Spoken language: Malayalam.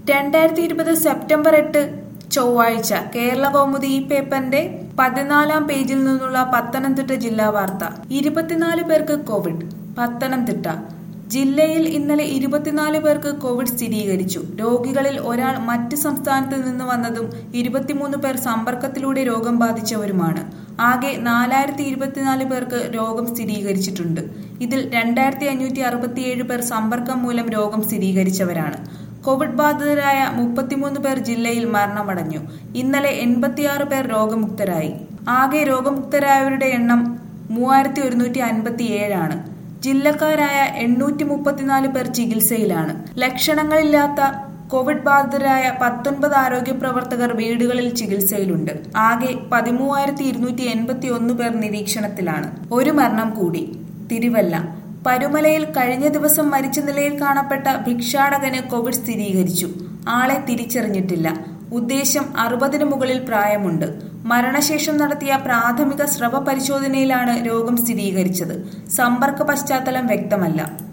രണ്ടായിരത്തി ഇരുപത് സെപ്റ്റംബർ എട്ട് ചൊവ്വാഴ്ച കേരള കൗമുദി ഈ പേപ്പറിന്റെ പതിനാലാം പേജിൽ നിന്നുള്ള പത്തനംതിട്ട ജില്ലാ വാർത്ത ഇരുപത്തിനാല് പേർക്ക് കോവിഡ് പത്തനംതിട്ട ജില്ലയിൽ ഇന്നലെ ഇരുപത്തിനാല് പേർക്ക് കോവിഡ് സ്ഥിരീകരിച്ചു രോഗികളിൽ ഒരാൾ മറ്റ് സംസ്ഥാനത്ത് നിന്ന് വന്നതും ഇരുപത്തിമൂന്ന് പേർ സമ്പർക്കത്തിലൂടെ രോഗം ബാധിച്ചവരുമാണ് ആകെ നാലായിരത്തി ഇരുപത്തിനാല് പേർക്ക് രോഗം സ്ഥിരീകരിച്ചിട്ടുണ്ട് ഇതിൽ രണ്ടായിരത്തി അഞ്ഞൂറ്റി അറുപത്തിയേഴ് പേർ സമ്പർക്കം മൂലം രോഗം സ്ഥിരീകരിച്ചവരാണ് കോവിഡ് ബാധിതരായ മുപ്പത്തിമൂന്ന് പേർ ജില്ലയിൽ മരണമടഞ്ഞു ഇന്നലെ എൺപത്തിയാറ് പേർ രോഗമുക്തരായി ആകെ രോഗമുക്തരായവരുടെ എണ്ണം മൂവായിരത്തി ഒരുന്നൂറ്റി അൻപത്തിയേഴാണ് ജില്ലക്കാരായ എണ്ണൂറ്റി മുപ്പത്തിനാല് പേർ ചികിത്സയിലാണ് ലക്ഷണങ്ങളില്ലാത്ത കോവിഡ് ബാധിതരായ പത്തൊൻപത് ആരോഗ്യ പ്രവർത്തകർ വീടുകളിൽ ചികിത്സയിലുണ്ട് ആകെ പതിമൂവായിരത്തി ഇരുന്നൂറ്റി എൺപത്തി ഒന്ന് പേർ നിരീക്ഷണത്തിലാണ് ഒരു മരണം കൂടി തിരുവല്ല പരുമലയിൽ കഴിഞ്ഞ ദിവസം മരിച്ച നിലയിൽ കാണപ്പെട്ട ഭിക്ഷാടകന് കോവിഡ് സ്ഥിരീകരിച്ചു ആളെ തിരിച്ചറിഞ്ഞിട്ടില്ല ഉദ്ദേശം അറുപതിനു മുകളിൽ പ്രായമുണ്ട് മരണശേഷം നടത്തിയ പ്രാഥമിക സ്രവ പരിശോധനയിലാണ് രോഗം സ്ഥിരീകരിച്ചത് സമ്പർക്ക പശ്ചാത്തലം വ്യക്തമല്ല